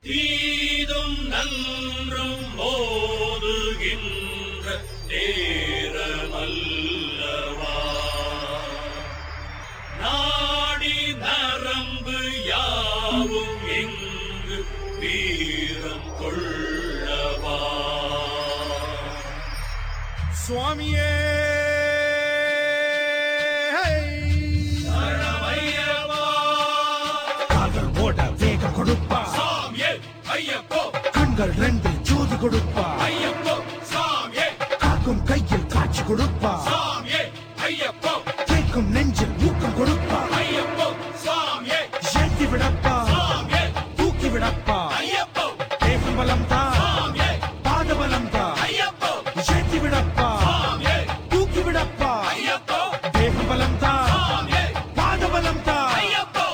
தீதும் நன்றும் மோதுகின்ற நேரமல்லவா நாடி நரம்பு யாவும் எங்கு வீரம் கொள்ளவா சுவாமியே சரணமையப்பா காதல் ஓட வேகம் கொடுப்பா சாமியே ஐயப்போ கண்கள் ரெண்டு ஜோதி கொடுப்பா ஐயப்போ சாமியே காக்கும் கையில் காட்சி கொடுப்பா சாமியே ஐயப்போ கேட்கும் நெஞ்சில் ஊக்கம் கொடுப்பா ஐயப்போ சாமியே ஏற்றி விடப்பா சாமியே தூக்கி விடப்பா ஐயப்போ தேகம் பலம் தான் சாமியே பாத பலம் தான் ஐயப்போ ஏற்றி விடப்பா சாமியே தூக்கி விடப்பா ஐயப்போ தேகம் பலம் தான் சாமியே பாத பலம் தான் ஐயப்போ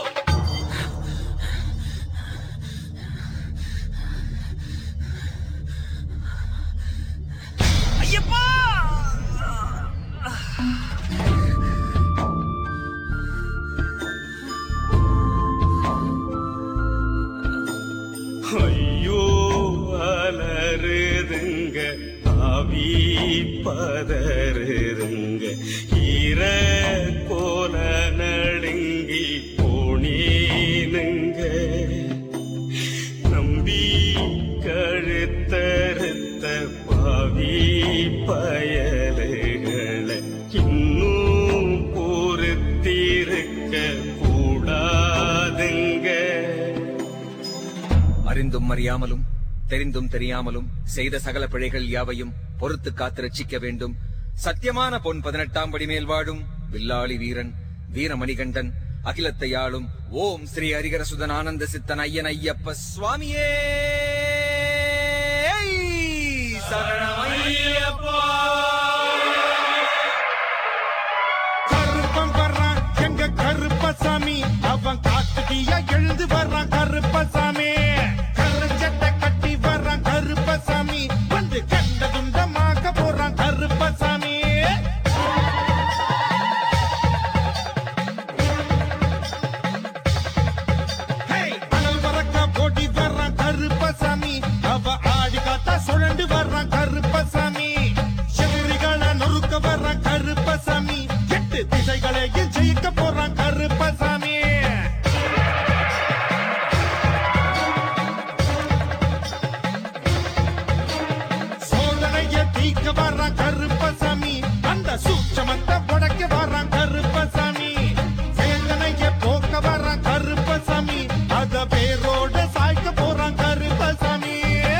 ஐயப்பா ஐயோ அலறுதுங்க ஆவி பதறுதுங்க ஈர போல நடுங்கி போனீனுங்க நம்பி கழுத்தறுத்த பாவி பயலுகளை இன்னும் பொறுத்திருக்க கூடாதுங்க அறிந்தும் அறியாமலும் தெரிந்தும் தெரியாமலும் செய்த சகல பிழைகள் யாவையும் பொறுத்து காத்து ரட்சிக்க வேண்டும் சத்தியமான பொன் பதினெட்டாம் படி மேல் வாழும் வில்லாளி வீரன் வீரமணிகண்டன் அகிலத்தை ஆளும் ஓம் ஸ்ரீ ஹரிகரசுதன் ஆனந்த சித்தன் ஐயன் ஐயப்ப சுவாமியே கருப்பன் வர்றான் எங்க கருப்பசாமி அவன் காத்துட்டியா எழுந்து வர்றான் கருப்பசாமி கருச்சட்டை கட்டி வர்றான் கருப்பசாமி வந்து கண்ட துண்டமாக போறான் கருப்பசாமி ஹேய், அனல் பறக்க ஓடி வர்றான் கருப்பசாமி அவ ஆடி காத்தா சுழண்டு வர்றான் கருப்பசாமி எதிரிகளை நொறுக்க வர்றான் கருப்பசாமி எட்டு திசைகளையும் ஜெயிக்க போறான் கருப்பசாமி சோதனைய தீக்க வர்றான் கருப்பசாமி அந்த சூட்சமத்தை உடைக்க வர்றான் கருப்பசாமி வேதனைய போக்க வர்றான் கருப்பசாமி அத பேரோட சாய்க்க போறான் கருப்பசாமி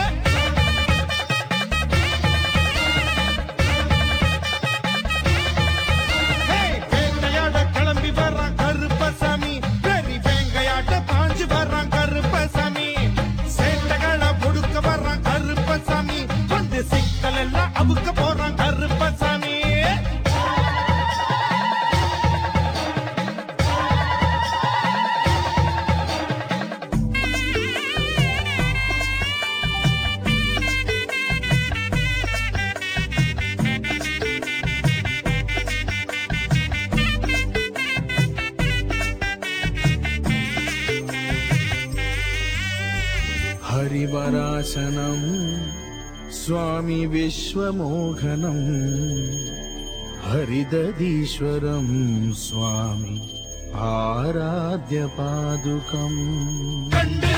ஹேய், வேட்டையாட கிளம்பி வர்றான் கருப்பசாமி பெரி வேங்கையாட்ட பாஞ்சு வர்றான் கருப்பசாமி சேட்டைகளை ஒடுக்க வர்றான் கருப்பசாமி வந்து சிக்கல் எல்லாம் அவுக்க போறான் கருப்பசாமி हरिवरासनम् स्वामि विश्वमोहनम् हरिदधीश्वरम् स्वामि आराध्यपादुकम् கண்டு